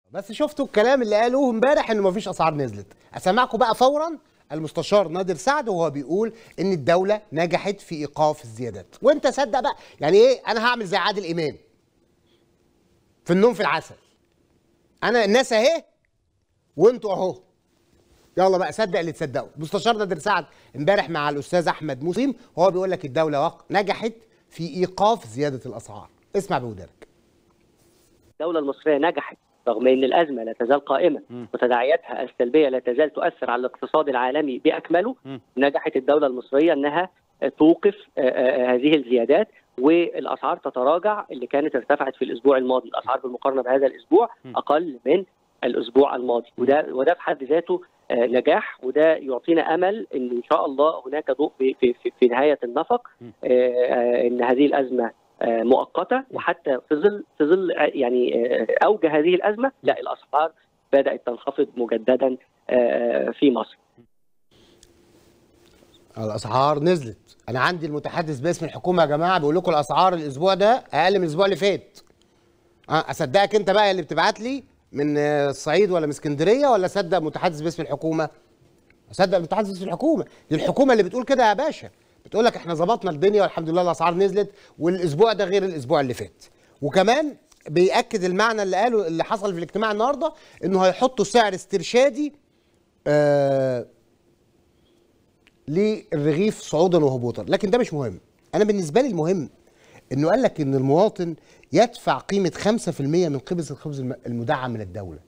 بس شفتوا الكلام اللي قالوه امبارح انه مفيش اسعار نزلت اسمعكم بقى فورا المستشار نادر سعد وهو بيقول ان الدوله نجحت في ايقاف الزيادات وانت صدق بقى يعني ايه انا هعمل زي عادل امام في النوم في العسل انا الناس اهي وانتوا اهو يلا بقى صدق اللي تصدقوا مستشار نادر سعد امبارح مع الاستاذ احمد مسلم وهو بيقول لك الدوله وق- نجحت في ايقاف زياده الاسعار اسمع بودانك الدولة المصرية نجحت رغم أن الأزمة لا تزال قائمة وتداعياتها السلبية لا تزال تؤثر على الاقتصاد العالمي بأكمله نجحت الدولة المصرية أنها توقف آه، آه، هذه الزيادات والأسعار تتراجع اللي كانت ارتفعت في الأسبوع الماضي الأسعار بالمقارنة بهذا الأسبوع أقل من الأسبوع الماضي وده وده في حد ذاته آه، نجاح وده يعطينا أمل أن إن شاء الله هناك ضوء في, في, في, في نهاية النفق آه، آه، أن هذه الأزمة آه، مؤقته وحتى في ظل في ظل آه، يعني آه، اوج هذه الازمه لا الاسعار بدات تنخفض مجددا آه، في مصر. الاسعار نزلت انا عندي المتحدث باسم الحكومه يا جماعه بيقول لكم الاسعار الاسبوع ده اقل من الاسبوع اللي فات أه اصدقك انت بقى اللي بتبعت لي من آه، الصعيد ولا من اسكندريه ولا اصدق متحدث باسم الحكومه اصدق متحدث باسم الحكومه دي الحكومه اللي بتقول كده يا باشا بتقول لك احنا ظبطنا الدنيا والحمد لله الاسعار نزلت والاسبوع ده غير الاسبوع اللي فات وكمان بيأكد المعنى اللي قاله اللي حصل في الاجتماع النهارده انه هيحطوا سعر استرشادي آه للرغيف صعودا وهبوطا لكن ده مش مهم انا بالنسبه لي المهم انه قال لك ان المواطن يدفع قيمه 5% من قبض الخبز الم- المدعم من الدوله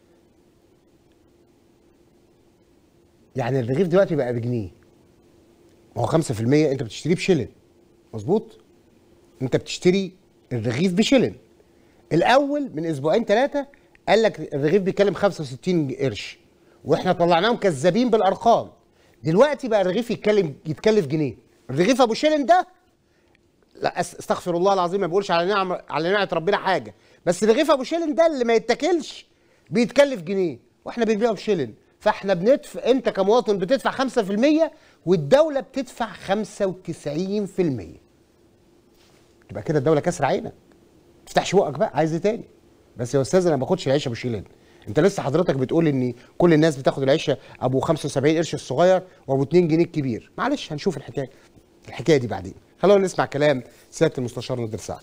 يعني الرغيف دلوقتي بقى بجنيه ما هو 5% انت بتشتريه بشلن مظبوط انت بتشتري الرغيف بشلن الاول من اسبوعين ثلاثه قال لك الرغيف بيتكلم 65 قرش واحنا طلعناهم كذابين بالارقام دلوقتي بقى الرغيف يتكلم يتكلف جنيه الرغيف ابو شيلن ده لا أس- استغفر الله العظيم ما بقولش على نعم على نعمه ربنا حاجه بس الرغيف ابو شيلن ده اللي ما يتاكلش بيتكلف جنيه واحنا بنبيعه بشيلن فاحنا بندفع انت كمواطن بتدفع 5% والدوله بتدفع 95% تبقى كده الدوله كسر عينك تفتحش بقك بقى عايز ايه تاني بس يا استاذ انا ما باخدش العيش ابو شيلان انت لسه حضرتك بتقول ان كل الناس بتاخد العيش ابو 75 قرش الصغير وابو 2 جنيه الكبير معلش هنشوف الحكايه الحكايه دي بعدين خلونا نسمع كلام سياده المستشار نادر سعد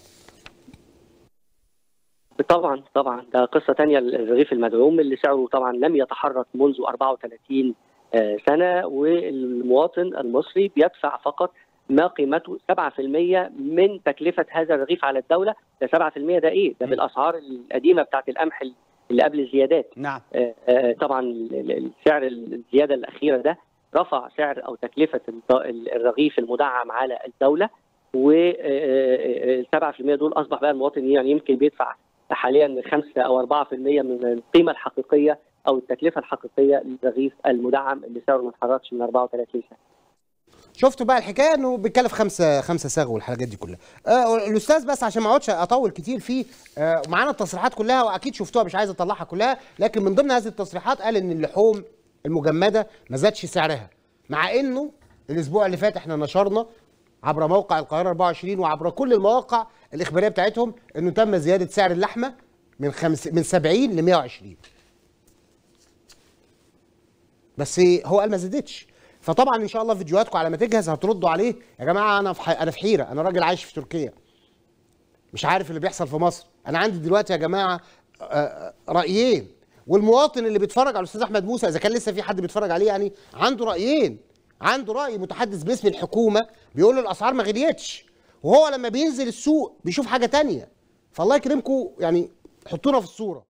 طبعا طبعا ده قصه تانية الرغيف المدعوم اللي سعره طبعا لم يتحرك منذ 34 آه، سنه والمواطن المصري بيدفع فقط ما قيمته 7% من تكلفه هذا الرغيف على الدوله ده 7% ده ايه؟ ده م. بالاسعار القديمه بتاعت القمح اللي قبل الزيادات نعم آه، آه، طبعا ال- ال- السعر الزياده الاخيره ده رفع سعر او تكلفه الض- الرغيف المدعم على الدوله وال 7% دول اصبح بقى المواطن يعني يمكن بيدفع حاليا 5 او 4% من القيمه الحقيقيه او التكلفه الحقيقيه للرغيف المدعم اللي سعره ما اتحركش من 34 سنه. شفتوا بقى الحكايه انه بيتكلف خمسه خمسه ساغ والحاجات دي كلها آه الاستاذ بس عشان ما اقعدش اطول كتير فيه آه معانا التصريحات كلها واكيد شفتوها مش عايز اطلعها كلها لكن من ضمن هذه التصريحات قال ان اللحوم المجمده ما زادش سعرها مع انه الاسبوع اللي فات احنا نشرنا عبر موقع القاهره 24 وعبر كل المواقع الاخباريه بتاعتهم انه تم زياده سعر اللحمه من خمس من 70 ل 120 بس هو قال ما زادتش فطبعا ان شاء الله فيديوهاتكم على ما تجهز هتردوا عليه يا جماعه انا في ح... انا في حيره انا راجل عايش في تركيا مش عارف اللي بيحصل في مصر انا عندي دلوقتي يا جماعه آه، رايين والمواطن اللي بيتفرج على الاستاذ احمد موسى اذا كان لسه في حد بيتفرج عليه يعني عنده رايين عنده راي متحدث باسم الحكومه بيقول له الاسعار ما غليتش وهو لما بينزل السوق بيشوف حاجه تانية فالله يكرمكم يعني حطونا في الصوره